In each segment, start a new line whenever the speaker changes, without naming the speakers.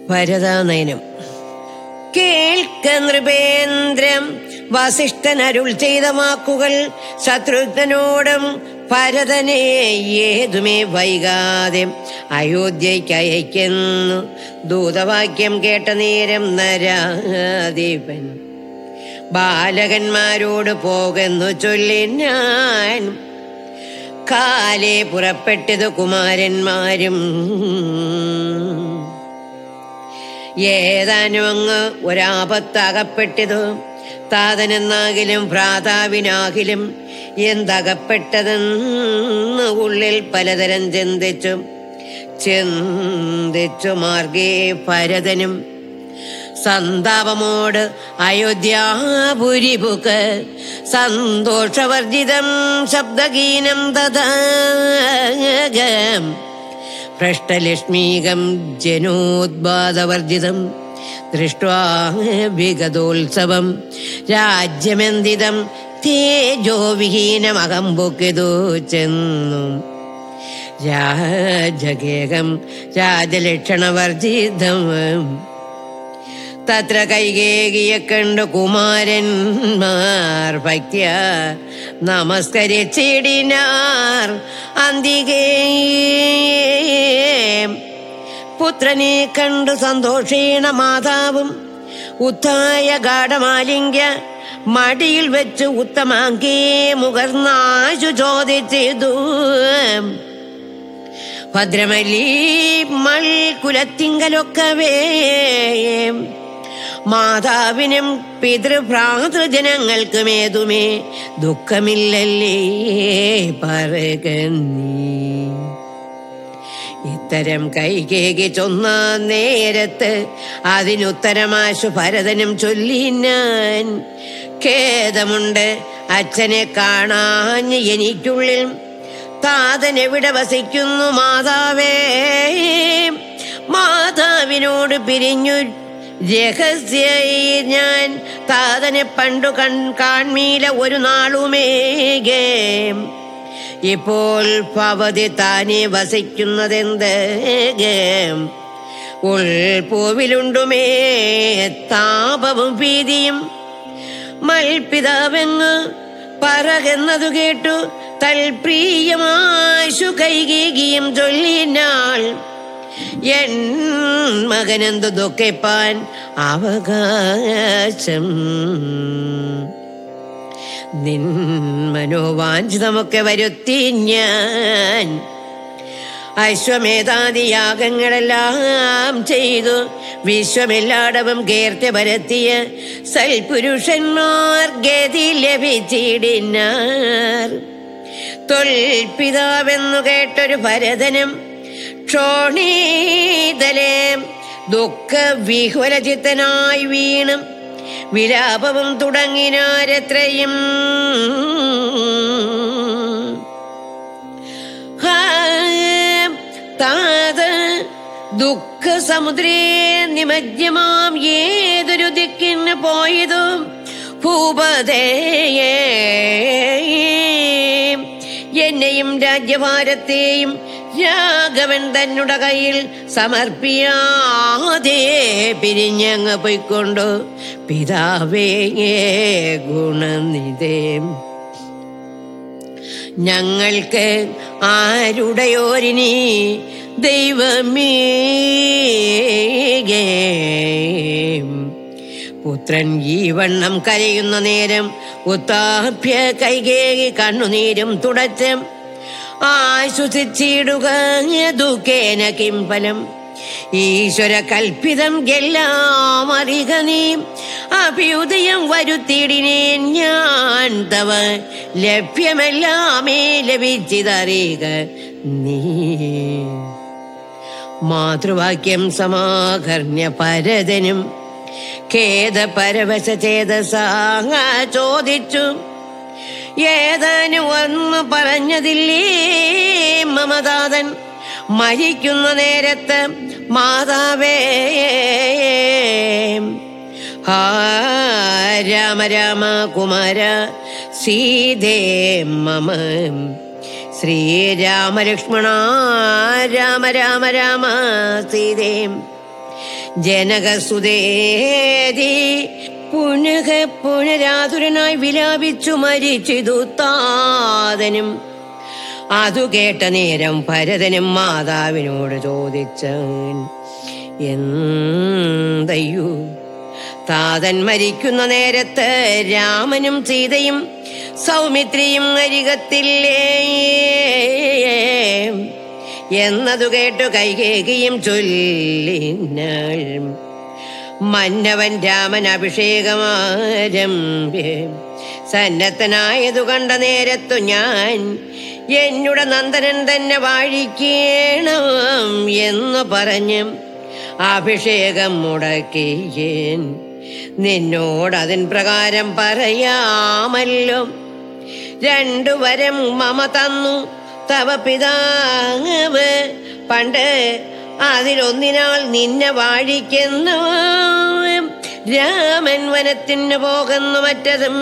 ഭരതാനയനം കേൾക്ക നൃപേന്ദ്രം വസിഷ്ഠൻ അരുൾ ചെയ്ത വാക്കുകൾ ശത്രുഘ്നോടും ഭരതനെ ഏതുമേ വൈകാതെ അയോധ്യയ്ക്ക് അയക്കുന്നു ദൂതവാക്യം കേട്ട നേരം നരാധിപൻ ബാലകന്മാരോട് പോകുന്നു ചൊല്ലി ഞാൻ കാലെ പുറപ്പെട്ടത് കുമാരന്മാരും ഏതാനും അങ്ങ് ഒരാപത്തകപ്പെട്ടതു താതനെന്നാകിലും ഭ്രാതാവിനാകിലും എന്തകപ്പെട്ടതെന്ന് ഉള്ളിൽ പലതരം ചിന്തിച്ചു ചിന്തിച്ചു മാർഗേ ഭരതനും സന്താപമോട് അയോധ്യാപുരിപുക്ക് സന്തോഷവർജിതം ശബ്ദഗീനം തഥാ ഭ്രഷ്ടലക്ഷ്മീകം ജനോദ്ബാധവർജിതം ദൃഷ്ട്വാ വിഗതോത്സവം രാജ്യമെന്തിതം തേജോ വിഹീനമകം പൊക്കിതു ചെന്നു രാജഗേകം രാജലക്ഷണവർജിതം തത്ര കൈകേകിയെ കണ്ടു കുമാരന്മാർ ഭക്യ നമസ്കരിച്ചിടിനാർ അന്തികേ പുത്രനെ കണ്ടു സന്തോഷേണ മാതാവും ഉത്തായ ഗാഠമാലിംഗ്യ മടിയിൽ വെച്ച് ഉത്തമാങ്കേ മുകർന്നാശു ചോദിച്ചിതു ഭദ്രമല്ലി മൾ കുലത്തിങ്കലൊക്കവേ മാതാവിനും പിതൃഭ്രാതൃജനങ്ങൾക്കുമേതുമേ ദുഃഖമില്ലല്ലേ പറക നീ ഇത്തരം കൈകേകി ചൊന്ന നേരത്ത് അതിനുത്തരമാശു ഭരതനും ചൊല്ലി ഞാൻ ഖേദമുണ്ട് അച്ഛനെ കാണാഞ്ഞ് എനിക്കുള്ളിൽ താതൻ എവിടെ വസിക്കുന്നു മാതാവേ മാതാവിനോട് പിരിഞ്ഞു രഹസ്യ ഞാൻ താതനെ പണ്ടു കൺ കാൺമീല ഒരു നാളുമേകേ ഇപ്പോൾ ഭവതി താനെ വസിക്കുന്നതെന്ത് ഉൾപൂവിലുണ്ടുമേ താപവും ഭീതിയും മൽപിതാവെങ്ങ് പറകെന്നതു കേട്ടു തൽപ്രിയമാശു കൈകീകിയും ചൊല്ലിനാൾ എൻ മകനെന്തു ദുഃഖിപ്പാൻ അവകാശം നിൻ മനോവാഞ്ചിതമൊക്കെ വരുത്തി ഞാൻ അശ്വമേധാദി യാഗങ്ങളെല്ലാം ചെയ്തു വിശ്വമെല്ലാടവും കീർത്തി പരത്തിയ സൽപുരുഷന്മാർ ഗതി ലഭിച്ചിടിനാർ തൊൽപിതാവെന്നു കേട്ടൊരു ഭരതനും ക്ഷോണീതലേ ദുഃഖ വിഹ്വലചിത്തനായി വീണും വിലാപവും തുടങ്ങിനാരെത്രയും ഹാ, താത ദുഃഖ സമുദ്രേ നിമജ്ജമാം ഏതൊരു ദിക്കിന് പോയതും ഭൂപതേയേ എന്നെയും രാജ്യഭാരത്തെയും രാഘവൻ തന്നുടെ കയ്യിൽ സമർപ്പിയാതെ പിരിഞ്ഞങ്ങ് പോയിക്കൊണ്ടു പിതാവേ ഗുണനിതേ ഞങ്ങൾക്ക് ആരുടെയോരിനി ദൈവമേ പുത്രൻ ഈ വണ്ണം കരയുന്ന നേരം ഉത്താഭ്യ കൈകേകി കണ്ണുനീരും തുടച്ച് ആശ്വസിച്ചിടുക ദുഃഖേന കിംഫലം ഈശ്വര കൽപ്പിതം എല്ലാം അറിക നീ അഭ്യുദയം വരുത്തിയിടിനേൻ ഞാൻ തവ ലഭ്യമെല്ലാമേ ലഭിച്ചതറിയുക നീ മാതൃവാക്യം സമാകർണ്യ പരതനും ഖേദ പരവശ ചേതസാങ്ങ ചോദിച്ചു ഏതാനും ഒന്ന് പറഞ്ഞതില്ലേ മമതാതൻ മരിക്കുന്ന നേരത്ത് മാതാവേ ഹാ രാമ രാമ കുമാര സീതേ മമ ശ്രീരാമ ലക്ഷ്മണ രാമ രാമ രാമ സീതേ ജനകസുതേതി പുനക പുനരാതുരനായി വിലാപിച്ചു മരിച്ചിതു താതനും അതു കേട്ട നേരം ഭരതനും മാതാവിനോട് ചോദിച്ചാൻ എന്തയ്യു താതൻ മരിക്കുന്ന നേരത്ത് രാമനും സീതയും സൗമിത്രിയും അരികത്തില്ലേ എന്നതു കേട്ടു കൈകേകിയും ചൊല്ലിനാൾ മന്നവൻ രാമൻ അഭിഷേകമാരംഭ്യ സന്നദ്ധനായതു കണ്ട നേരത്തു ഞാൻ എന്നുടെ നന്ദനൻ തന്നെ വാഴിക്കണം എന്ന് പറഞ്ഞ് അഭിഷേകം മുടക്കിയേൻ നിന്നോട് അതിൻ പ്രകാരം പറയാമല്ലോ രണ്ടു വരം മമ തന്നു തവ പിതാവ് പണ്ട് അതിലൊന്നിനാൾ നിന്നെ വാഴിക്കുന്നു രാമൻ വനത്തിന് പോകുന്നു മറ്റതും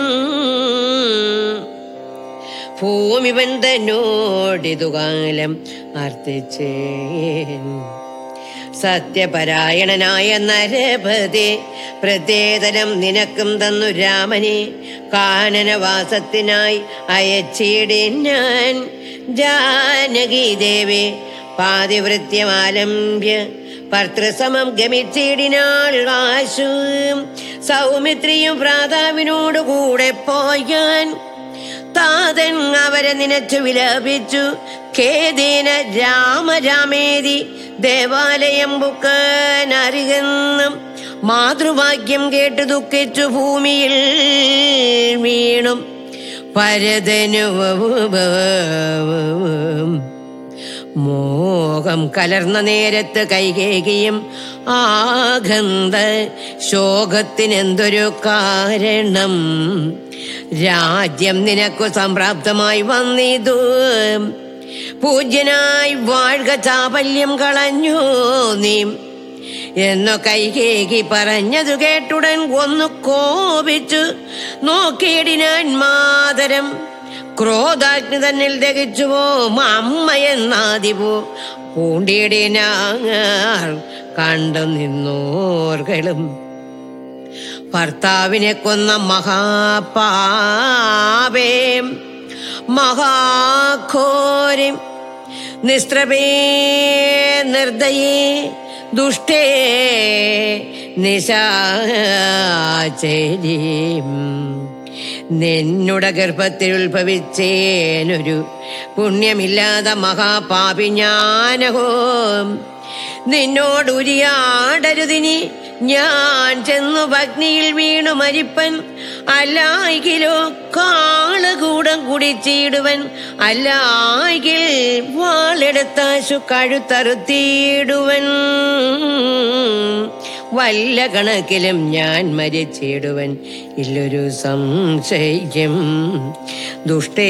ഭൂമിവൻ തന്നോടിതു കാലം അർത്ഥിച്ചേൻ സത്യപരായണനായ നരപതി പ്രത്യേതരം നിനക്കും തന്നു രാമനെ കാനനവാസത്തിനായി അയച്ചിടിൻ ഞാൻ ജാനകി ദേവി പാതിവൃത്യമാലംബ്യ ഭർത്തൃസമം ഗമിച്ചിടിനാൾ ആശു സൗമിത്രിയും ഭ്രാതാവിനോട് കൂടെ പോയാൻ താതൻ അവരെ നിനച്ചു വിലപിച്ചു ഖേദീന രാമരാമേതി ദേവാലയം ബുക്കാൻ അറിയുന്നും മാതൃവാക്യം കേട്ട് ദുഃഖിച്ചു ഭൂമിയിൽ വീണും പരതനു മോഹം കലർന്ന നേരത്ത് കൈകേകിയും ആഗന്ധ ശോകത്തിനെന്തൊരു കാരണം രാജ്യം നിനക്കു സംപ്രാപ്തമായി വന്നിതു പൂജ്യനായി വാഴ്ക ചാപല്യം കളഞ്ഞു നീ എന്നു കൈകേകി പറഞ്ഞതു കേട്ടുടൻ ഒന്ന് കോപിച്ചു നോക്കിയിടിനാൻ മാതരം ക്രോധാഗ്നി തന്നിൽ ദഹിച്ചുവോ അമ്മ എന്നാദിപോ പൂണ്ടിയിടിനാർ കണ്ടു നിന്നോർകളും ഭർത്താവിനെ കൊന്ന മഹാപാപേ മഹാഘോരം നിസ്ത്രപേ നിർദ്ദയേ ദുഷ്ടേ നിശാചരീം നിന്നുടെ ഗർഭത്തിൽ ഉത്ഭവിച്ചേനൊരു പുണ്യമില്ലാത്ത മഹാപാപി ഞാനഹോ നിന്നോടുരിയാടരുതിനി ഞാൻ ചെന്നു ഭഗ്നിയിൽ വീണു മരിപ്പൻ അല്ലായികിലോ കാളുകൂടം കുടിച്ചിടുവൻ അല്ലായികിൽ വാളെടുത്താശു കഴുത്തറുത്തിയിടുവൻ വല്ല കണക്കിലും ഞാൻ മരിച്ചിടുവൻ ഇല്ലൊരു സംശയം ദുഷ്ടേ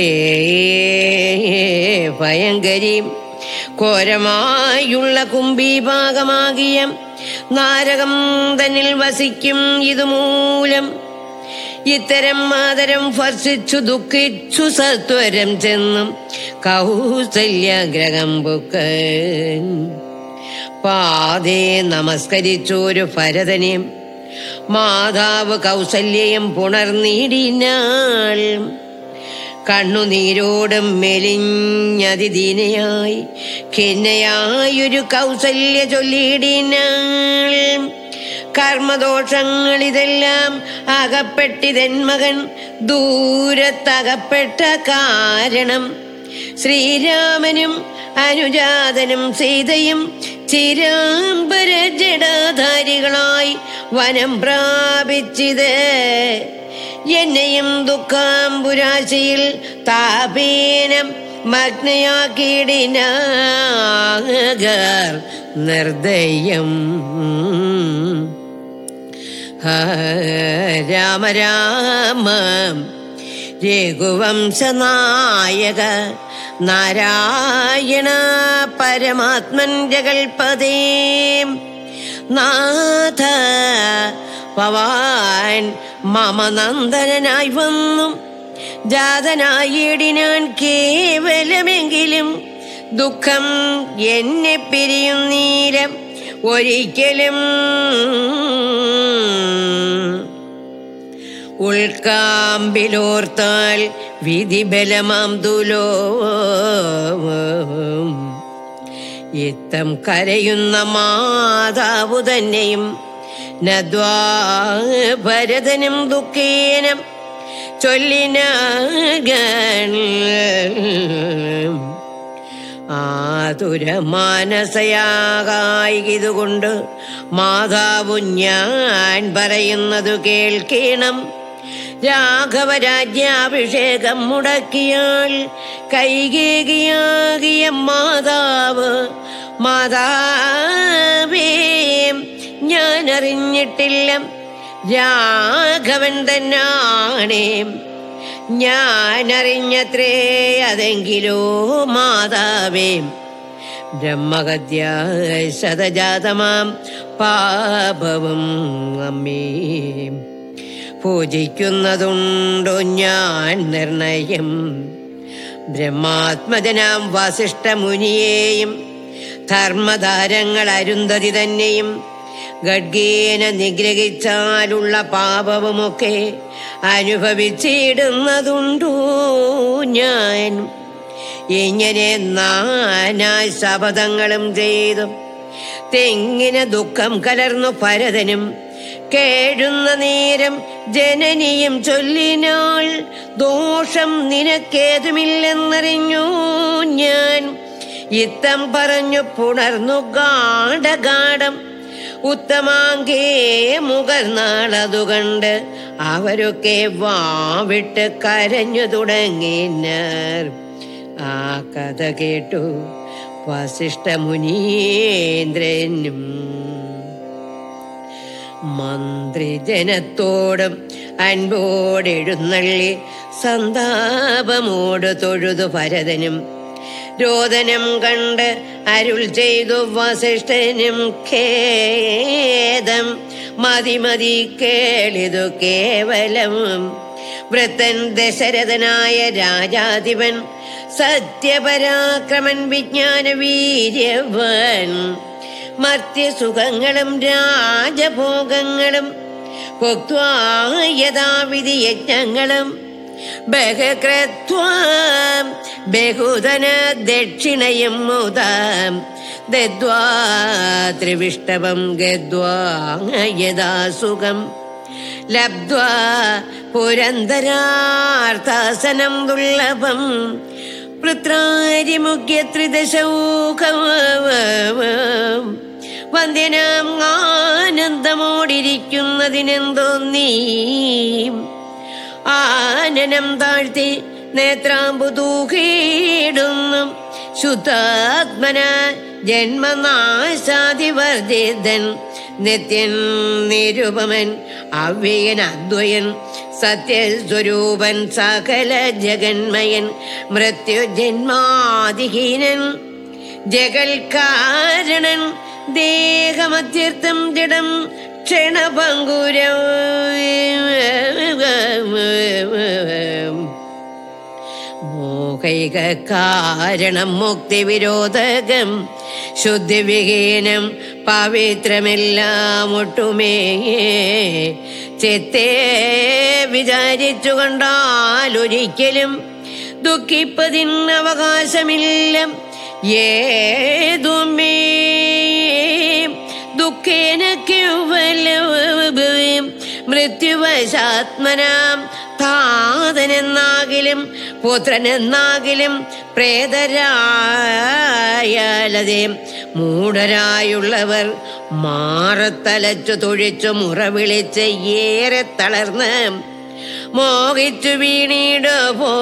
ഭയങ്കരീം ഘോരമായുള്ള കുംഭീഭാഗമാകിയ നാരകം തന്നിൽ വസിക്കും ഇതുമൂലം ഇത്തരം മാതരം ഭർഷിച്ചു ദുഃഖിച്ചു സത്വരം ചെന്നും കൗസല്യഗ്രഹം ബുക്കൻ പാതേ നമസ്കരിച്ചൊരു ഭരതനെ മാതാവ് കൗസല്യം പുണർനീടിനാൾ കണ്ണുനീരോടും മെലിഞ്ഞതിദീനയായി ഖിന്നയായൊരു കൗസല്യ ചൊല്ലിയിടിനാൾ കർമ്മദോഷങ്ങൾ ഇതെല്ലാം അകപ്പെട്ടിതൻ മകൻ ദൂരത്തകപ്പെട്ട കാരണം ശ്രീരാമനും അനുജാതനും സീതയും ചിരാംബര ജടാധാരികളായി വനം പ്രാപിച്ചിത് എന്നെയും ദുഃഖാംബുരാശിയിൽ താപീനം മഗ്നയാക്കിയിടിനാഗർ നിർദ്ദയം ഹാ, രാമ രാമ രഘുവംശനായക നാരായണ പരമാത്മൻ ജഗൽപദേ നാഥ പവാൻ മമ നന്ദനായി വന്നു ജാതനായിടിനാൻ കേവലമെങ്കിലും ദുഃഖം എന്നെ പിരിയുന്നീരം ഒരിക്കലും ഉൾക്കാമ്പിലോർത്താൽ വിധിബലമാം തുലോ ഇത്തം കരയുന്ന മാതാവു തന്നെയും നദ്വാ ഭരതനും ദുഃഖേനം ചൊല്ലിന ആതുര മാനസയാകായികതുകൊണ്ട് മാതാവു ഞാൻ പറയുന്നതു കേൾക്കണം രാഘവരാജ്യാഭിഷേകം മുടക്കിയാൽ കൈകേകിയാകിയ മാതാവ് മാതാവേ ഞാൻ അറിഞ്ഞിട്ടില്ല രാഘവൻ തന്നാണേ ഞാൻ അറിഞ്ഞത്രേ അതെങ്കിലോ മാതാവേ ബ്രഹ്മഹത്യ ശതജാതമാം പാപവും അമ്മേ പൂജിക്കുന്നതുണ്ടോ ഞാൻ നിർണയം ബ്രഹ്മാത്മജനാം വസിഷ്ഠമുനിയെയും ധർമ്മധാരങ്ങൾ അരുന്ധതി തന്നെയും ഗഡ്ഗേന നിഗ്രഹിച്ചാലുള്ള പാപവുമൊക്കെ അനുഭവിച്ചിടുന്നതുണ്ടോ ഞാൻ ഇങ്ങനെ നാനാ ശപഥങ്ങളും ചെയ്തു തെങ്ങിന് ദുഃഖം കലർന്നു ഭരതനും കേഴുന്ന നേരം ജനനിയും ചൊല്ലിനാൾ ദോഷം നിനക്കേതുമില്ലെന്നറിഞ്ഞു ഞാൻ ഇത്തം പറഞ്ഞു പുണർന്നു ഗാഠഗാഠം ഉത്തമാങ്കേ മുകർന്നാളതു കണ്ട് അവരൊക്കെ വാവിട്ട് കരഞ്ഞു തുടങ്ങിനാർ ആ കഥ കേട്ടു വസിഷ്ഠ മുനീന്ദ്രനും മന്ത്രിജനത്തോടും അൻപോടെഴുന്നള്ളി സന്താപമോട് തൊഴുതു ഭരതനും രോദനം കണ്ട് അരുൾ ചെയ്തു വസിഷ്ഠനും ഖേദം മതി മതി കേളിതു കേവലം വൃത്തൻ ദശരഥനായ രാജാധിപൻ സത്യപരാക്രമൻ വിജ്ഞാന വീര്യവൻ മർത്യസുഖങ്ങളും രാജഭോഗങ്ങളും ഭോക്വാ യഥാവിധി യജ്ഞങ്ങളും ബഹകൃത്വാം ബഹുധന ദക്ഷിണയും മുതാം ദദ്വാ ത്രിവിഷ്ടവം ഗദ്വാ യഥാ സുഖം ലബ്ധ്വാ പുരന്തരാർത്ഥാസനം ദുർലഭം പൃത്രാരിമുഖ്യ ത്രിദശൗഖം വന്ദ്യനാം ആനന്ദമോടിരിക്കുന്നതിനെന്തോ നീ ആനനം താഴ്ത്തി നേത്രാമ്പു തൂക്കിയിടുന്നു ശുദ്ധാത്മന ജന്മനാശാതിവർജിതൻ നിത്യൻ നിരുപമൻ അവ്യയൻ അദ്വയൻ സത്യസ്വരൂപൻ സകല ജഗന്മയൻ മൃത്യുജന്മാതിഹീനൻ ജഗൽക്കാരണൻ ദേഹമത്യർത്ഥം ജഡം ക്ഷണഭങ്കുരം മോഹൈക കാരണം മുക്തിവിരോധകം ശുദ്ധിവിഹീനം പവിത്രമെല്ലാം ഒട്ടുമേ ചിത്തെ വിചാരിച്ചു കണ്ടാൽ ഒരിക്കലും ദുഃഖിപ്പതിന് അവകാശമില്ല ഏതുമേ ദുഃഖേന കേവലം മൃത്യുവശാത്മനാം താതനെന്നാകിലും പുത്രനെന്നാകിലും പ്രേതരായാലതേ മൂഢരായുള്ളവർ മാറത്തലച്ചു തൊഴിച്ചു മുറവിളിച്ച് ഏറെ തളർന്ന് മോഹിച്ചു വീണീട്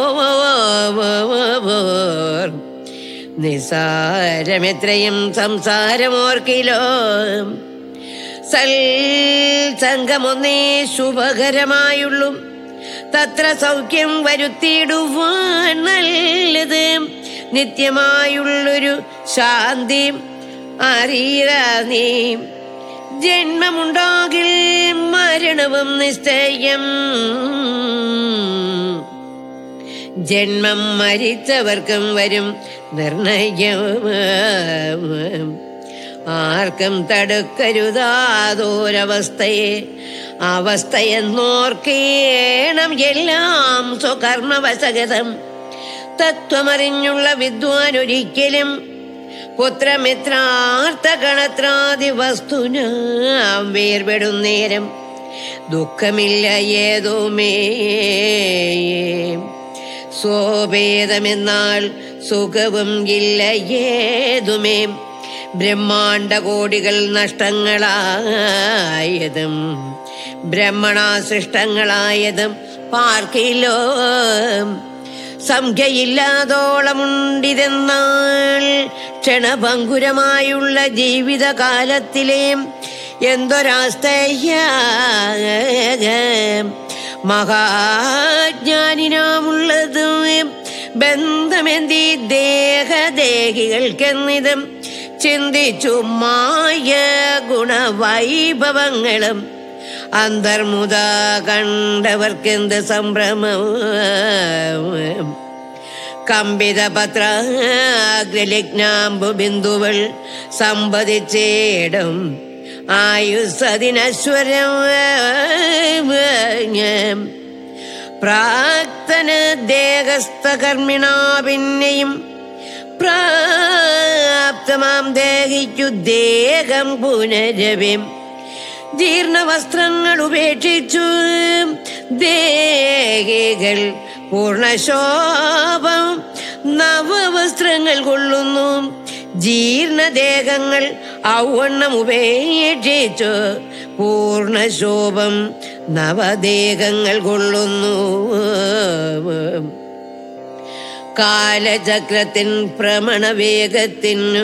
പോവോർ നിസാരമെത്രയും സംസാരമോർക്കിലോ സൽ സംഘമൊന്നേ ശുഭകരമായുള്ളൂ തത്ര സൗഖ്യം വരുത്തിയിടുവാൻ നല്ലത് നിത്യമായുള്ളൊരു ശാന്തി അറിയുക നീ ജന്മമുണ്ടാകിൽ മരണവും നിശ്ചയം ജന്മം മരിച്ചവർക്കും വരും നിർണയം ആർക്കും തടുക്കരുതാതൊരവസ്ഥയെ അവസ്ഥയെന്നോർക്കേണം എല്ലാം സ്വകർമ്മവശഗതം തത്വമറിഞ്ഞുള്ള വിദ്വാൻ ഒരിക്കലും പുത്രമിത്രാർത്ഥ ഗണത്രാദി വസ്തുന വേർപെടുന്നേരം ദുഃഖമില്ല ഏതുമേ സ്വഭേദമെന്നാൽ സുഖവും ഇല്ല ഏതുമേ ബ്രഹ്മാണ്ട കോടികൾ നഷ്ടങ്ങളായതും ബ്രഹ്മണാ സൃഷ്ടങ്ങളായതും പാർക്കിലോ സംഖ്യയില്ലാതോളമുണ്ടിതെന്നാൽ ക്ഷണഭങ്കുരമായുള്ള ജീവിതകാലത്തിലെ എന്തൊരാസ്തയ്യ മഹാജ്ഞാനിനാമുള്ളത് ബന്ധമെന്തി ദേഹദേഹികൾക്കെന്നിതും ചിന്തിച്ചു മായ ഗുണവൈഭവങ്ങളും അന്തർമുത കണ്ടവർക്കെന്ത് സംഭ്രമം കമ്പിത പത്രാഗ്രലിഗ്നാമ്പു ബിന്ദുവൾ സമ്പതിച്ചേടും ആയുസ്സതിനശ്വരം പ്രാക്തന ദേഹസ്ഥകർമ്മിണാ പിന്നെയും പ്രാപ്തമാം ദേഹിക്കു ദേഹം പുനരവ്യം ജീർണവസ്ത്രങ്ങൾ ഉപേക്ഷിച്ചു ദേഹികൾ പൂർണ്ണശോഭം നവവസ്ത്രങ്ങൾ കൊള്ളുന്നു ജീർണദേഹങ്ങൾ ഔവണ്ണം ഉപേക്ഷിച്ചു പൂർണ്ണശോഭം നവദേഹങ്ങൾ കൊള്ളുന്നു കാലചക്രത്തിൻ ഭ്രമണവേഗത്തിനു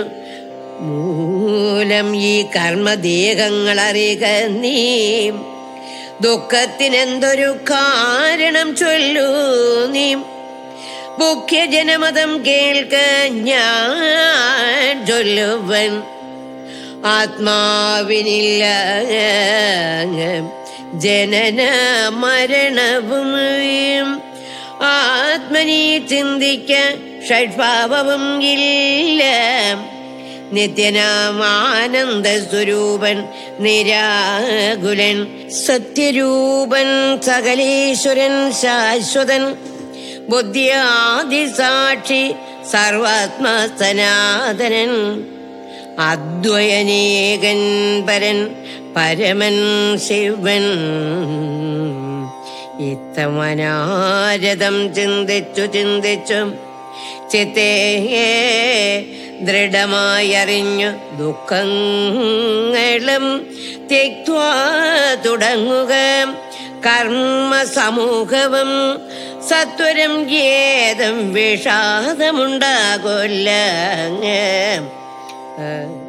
മൂലം ഈ കർമ്മദേഹങ്ങൾ അറിയുക നീ ദുഃഖത്തിനെന്തൊരു കാരണം ചൊല്ലൂ നീ മുഖ്യജനമതം കേൾക്ക ഞാൻ ചൊല്ലുവൻ ആത്മാവിനില്ല ജനന മരണവും ആത്മനി ചിന്തിക്ക ഷഡ്ഭാവവും ഇല്ല നിത്യനാം ആനന്ദ സ്വരൂപൻ നിരാകുലൻ സത്യരൂപൻ സകലേശ്വരൻ ശാശ്വതൻ ബുദ്ധിയാദിസാക്ഷി സർവാത്മ സനാതനൻ അദ്വയനേകൻ പരൻ പരമൻ ശിവൻ ഇത്തമനാരതം ചിന്തിച്ചു ചിന്തിച്ചു ചിത്തേ ദൃഢമായറിഞ്ഞു ദുഃഖങ്ങളും തെക്വാ തുടങ്ങുക കർമ്മ സമൂഹവും സത്വരം ഏതും വിഷാദമുണ്ടാകൊല്ല